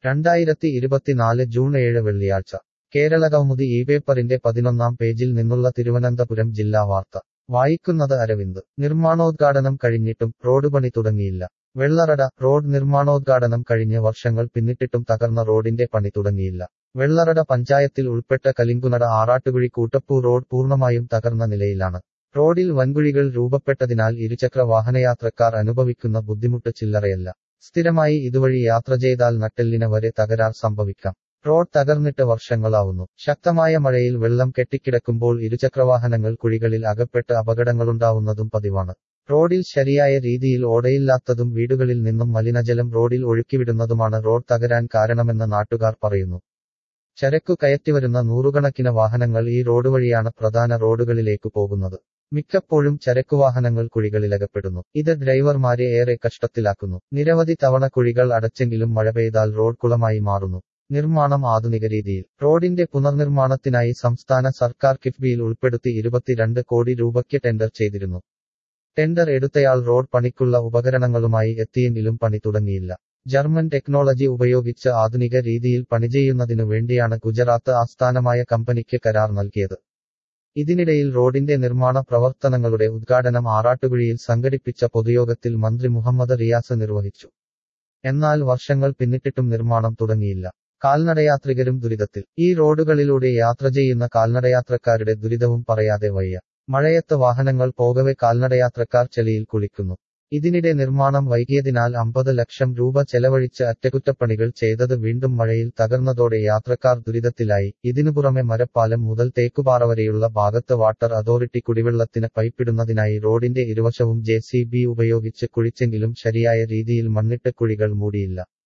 രണ്ടായിരത്തി ഇരുപത്തിനാല് ജൂൺ ഏഴ് വെള്ളിയാഴ്ച കേരളകൗമുദി ഈ പേപ്പറിന്റെ പതിനൊന്നാം പേജിൽ നിന്നുള്ള തിരുവനന്തപുരം ജില്ലാ വാർത്ത വായിക്കുന്നത് അരവിന്ദ് നിർമ്മാണോദ്ഘാടനം കഴിഞ്ഞിട്ടും റോഡ് പണി തുടങ്ങിയില്ല വെള്ളറട റോഡ് നിർമ്മാണോദ്ഘാടനം കഴിഞ്ഞ് വർഷങ്ങൾ പിന്നിട്ടിട്ടും തകർന്ന റോഡിന്റെ പണി തുടങ്ങിയില്ല വെള്ളറട പഞ്ചായത്തിൽ ഉൾപ്പെട്ട കലിങ്കുനട ആറാട്ടുകുഴി കൂട്ടപ്പൂ റോഡ് പൂർണ്ണമായും തകർന്ന നിലയിലാണ് റോഡിൽ വൻകുഴികൾ രൂപപ്പെട്ടതിനാൽ ഇരുചക്ര വാഹനയാത്രക്കാർ അനുഭവിക്കുന്ന ബുദ്ധിമുട്ട് ചില്ലറയല്ല സ്ഥിരമായി ഇതുവഴി യാത്ര ചെയ്താൽ നട്ടെല്ലിന് വരെ തകരാർ സംഭവിക്കാം റോഡ് തകർന്നിട്ട് വർഷങ്ങളാവുന്നു ശക്തമായ മഴയിൽ വെള്ളം കെട്ടിക്കിടക്കുമ്പോൾ ഇരുചക്രവാഹനങ്ങൾ കുഴികളിൽ അകപ്പെട്ട് അപകടങ്ങളുണ്ടാവുന്നതും പതിവാണ് റോഡിൽ ശരിയായ രീതിയിൽ ഓടയില്ലാത്തതും വീടുകളിൽ നിന്നും മലിനജലം റോഡിൽ ഒഴുക്കിവിടുന്നതുമാണ് റോഡ് തകരാൻ കാരണമെന്ന് നാട്ടുകാർ പറയുന്നു ചരക്കു കയറ്റിവരുന്ന നൂറുകണക്കിന് വാഹനങ്ങൾ ഈ റോഡ് വഴിയാണ് പ്രധാന റോഡുകളിലേക്ക് പോകുന്നത് മിക്കപ്പോഴും ചരക്കുവാഹനങ്ങൾ കുഴികളിലകപ്പെടുന്നു ഇത് ഡ്രൈവർമാരെ ഏറെ കഷ്ടത്തിലാക്കുന്നു നിരവധി തവണ കുഴികൾ അടച്ചെങ്കിലും മഴ പെയ്താൽ റോഡ് കുളമായി മാറുന്നു നിർമ്മാണം ആധുനിക രീതിയിൽ റോഡിന്റെ പുനർനിർമ്മാണത്തിനായി സംസ്ഥാന സർക്കാർ കിഫ്ബിയിൽ ഉൾപ്പെടുത്തി ഇരുപത്തിരണ്ട് കോടി രൂപയ്ക്ക് ടെൻഡർ ചെയ്തിരുന്നു ടെൻഡർ എടുത്തയാൾ റോഡ് പണിക്കുള്ള ഉപകരണങ്ങളുമായി എത്തിയെങ്കിലും പണി തുടങ്ങിയില്ല ജർമ്മൻ ടെക്നോളജി ഉപയോഗിച്ച് ആധുനിക രീതിയിൽ പണിചെയ്യുന്നതിനു വേണ്ടിയാണ് ഗുജറാത്ത് ആസ്ഥാനമായ കമ്പനിക്ക് കരാർ നൽകിയത് ഇതിനിടയിൽ റോഡിന്റെ നിർമ്മാണ പ്രവർത്തനങ്ങളുടെ ഉദ്ഘാടനം ആറാട്ടുകുഴിയിൽ സംഘടിപ്പിച്ച പൊതുയോഗത്തിൽ മന്ത്രി മുഹമ്മദ് റിയാസ് നിർവഹിച്ചു എന്നാൽ വർഷങ്ങൾ പിന്നിട്ടിട്ടും നിർമ്മാണം തുടങ്ങിയില്ല കാൽനടയാത്രികരും ദുരിതത്തിൽ ഈ റോഡുകളിലൂടെ യാത്ര ചെയ്യുന്ന കാൽനടയാത്രക്കാരുടെ ദുരിതവും പറയാതെ വയ്യ മഴയത്ത് വാഹനങ്ങൾ പോകവെ കാൽനടയാത്രക്കാർ ചെളിയിൽ കുളിക്കുന്നു ഇതിനിടെ നിർമ്മാണം വൈകിയതിനാൽ അമ്പത് ലക്ഷം രൂപ ചെലവഴിച്ച് അറ്റകുറ്റപ്പണികൾ ചെയ്തത് വീണ്ടും മഴയിൽ തകർന്നതോടെ യാത്രക്കാർ ദുരിതത്തിലായി ഇതിനു പുറമെ മരപ്പാലം മുതൽ തേക്കുപാറ വരെയുള്ള ഭാഗത്ത് വാട്ടർ അതോറിറ്റി കുടിവെള്ളത്തിന് പൈപ്പിടുന്നതിനായി റോഡിന്റെ ഇരുവശവും ജെ ഉപയോഗിച്ച് കുഴിച്ചെങ്കിലും ശരിയായ രീതിയിൽ മണ്ണിട്ട് കുഴികൾ മൂടിയില്ല